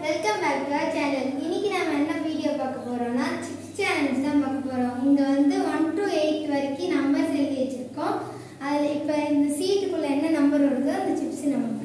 Welcome back to channel இன்னைக்கு நாம என்ன வீடியோ பார்க்க போறோம்னா சிப்ஸ் சேலஞ்ச் தான் பார்க்க போறோம் இங்க வந்து ஒன் டு எயிட் வரைக்கும் நம்பர்ஸ் எழுதி வச்சிருக்கோம் அதுல இப்ப இந்த சீட்டுக்குள்ள என்ன நம்பர் வருதோ அந்த சிப்ஸ் நம்பர்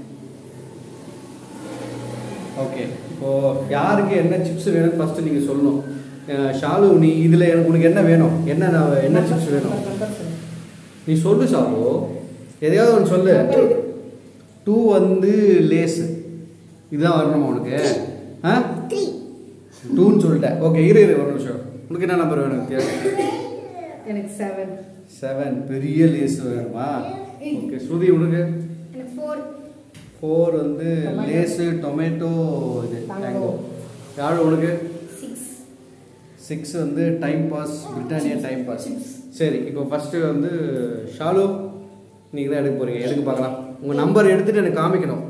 ஓகே இப்போ யாருக்கு என்ன சிப்ஸ் வேணும்னு ஃபர்ஸ்ட் நீங்க சொல்லணும் அஹ் ஷாலு நீ இதுல எனக்கு உனக்கு என்ன வேணும் என்ன நான் என்ன சிப்ஸ் வேணும் நீ சொல்லு ஷாலு எதையாவது ஒன்று சொல்லு டூ வந்து லேஸ் இதுதான் வரணுமா உனக்கு ஆ த்ரீ டூன்னு சொல்லிட்டேன் ஓகே இரு இரு ஒரு நிமிஷம் உனக்கு என்ன நம்பர் வேணும் வித்தியாசம் எனக்கு செவன் செவன் பெரிய லேஸ் வேணுமா ஓகே ஸ்ருதி உனக்கு எனக்கு ஃபோர் ஃபோர் வந்து Tomato. லேஸு டொமேட்டோ இது Tango. டேங்கோ யாரு உனக்கு சிக்ஸ் சிக்ஸ் வந்து time pass Britannia time pass சரி இப்போ ஃபஸ்ட்டு வந்து ஷாலு நீங்கள் தான் எடுக்க போகிறீங்க எடுக்க பார்க்கலாம் உங்கள் நம்பர் எடுத்துட்டு எனக்கு காமிக்கணும்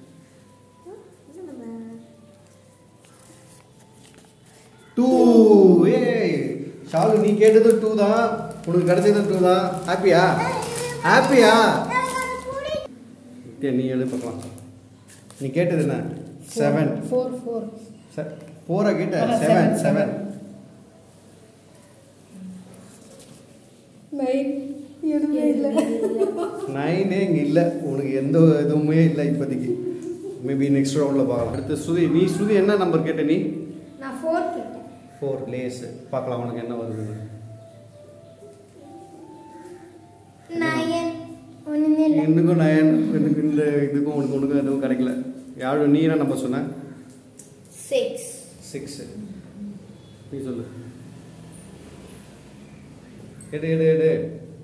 டூ ஏய் ஷாலு நீ கேட்டது டூ தான் உனக்கு கிடைச்சது டூ தான் ஹாப்பியா ஹாப்பியா சரி நீ எழுதி பார்க்கலாம் நீ கேட்டது என்ன செவன் ஃபோர் ஃபோர் ஃபோரா கேட்ட ஆமா, செவன் seven, செவன் நைன் எதுவுமே இல்லை நைனே இங்கே இல்லை உனக்கு எந்த இதுவுமே இல்லை இப்போதைக்கு மேபி நெக்ஸ்ட் ரவுண்டில் பார்க்கலாம் அடுத்து ஸ்ருதி நீ ஸ்ருதி என்ன நம்பர் கேட்ட நீ நான் ஃபோர் கேட்டேன் ஃபோர் லேஸ் பார்க்கலாம் உனக்கு என்ன வருது நயன் ஒன்றுமே இல்லை இன்னுக்கும் நயன் எனக்கு இந்த இதுக்கும் உனக்கு உனக்கும் எதுவும் கிடைக்கல யாரும் நீ என்ன நம்பர் சொன்ன சிக்ஸ் சிக்ஸ் நீ சொல்லு எடு எடு எடு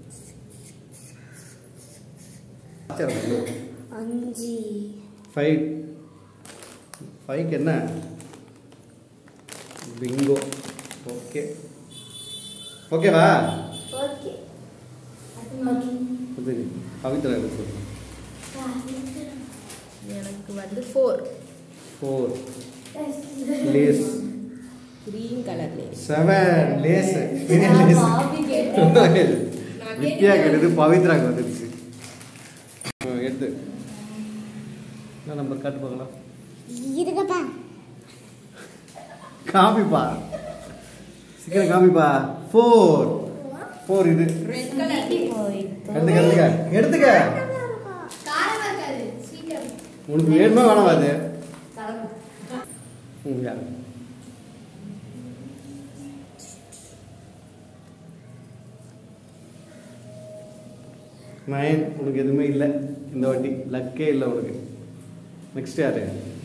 அஞ்சு ஃபைவ் ஃபைவ்க்கு என்ன பிங்கோ ஓகே ஓகேவா ஓகே இது பவித்ரா இருக்கு சொல்லு எனக்கு வந்து four four Lay's green colour Lay's seven Lay's பெரிய லேஸ் வித்யா கேட்டது பவித்ராக்கு வந்துருச்சு ஆ, எடுத்து என்ன நம்பர் காட்டு பார்க்கலாம் இருக்கப்பா காமிப்பா சீக்கிரம் காமிப்பா ஃபோர் ஃபோர் இது ரெட் கலர் எடுத்துக்க எடுத்துக்க எடுத்துக்க காரமா இருக்காது சீக்கிரம் உனக்கு வேணுமா வேணாமா அது ம் யார் நயன் உனக்கு எதுவுமே இல்லை இந்த வாட்டி லக்கே இல்லை உனக்கு நெக்ஸ்ட் யாரு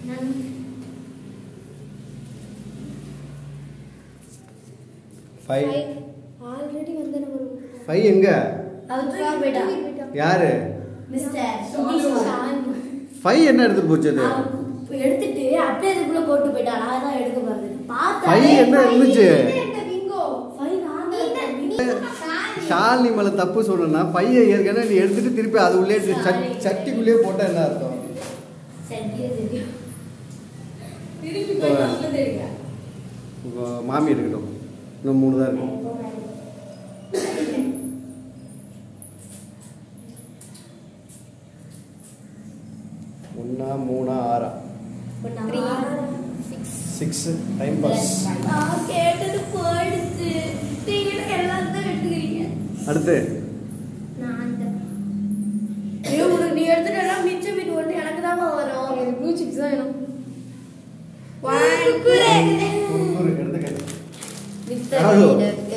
ஃபைவ் ஆல்ரெடி வந்த நம்பர் ஃபைவ் எங்க அவர் போயிட்டா யாரு மிஸ்டர் ஃபைவ் என்ன எடுத்துட்டு போச்சு அது எடுத்துட்டு அப்படியே அதுக்குள்ள போட்டு போயிட்டா நான் தான் எடுக்க போறது ஃபைவ் என்ன இருந்துச்சு ஷாலினி மேல தப்பு சொல்லணும்னா பையன் ஏற்கனவே நீ எடுத்துட்டு திருப்பி அது உள்ளே சட்- சட்டிக்குள்ளேயே போட்டா என்ன அர்த்தம் திருப்பி போய் நல்லது எடுங்க உங்க மாமி இருக்கட்டும் இன்னும் மூணு தான் இருக்கு ஒன்னா மூணா ஆறா சிக்ஸ் டைம் பாஸ் நான் கேட்டது போயிடுச்சு நீங்க எல்லாத்தையும் எடுத்துக்கிறீங்க அடுத்து ஏய், உனக்கு நீ எடுத்துட்டா மிச்சம் மீன் ஒண்ணு எனக்கு தான் வரும் எனக்கு ப்ளூ சிப்ஸ் தான் வேணும் குக்குரே. குர்குரு எடுத்துக்க மிச்சம் யாரு? மீன்.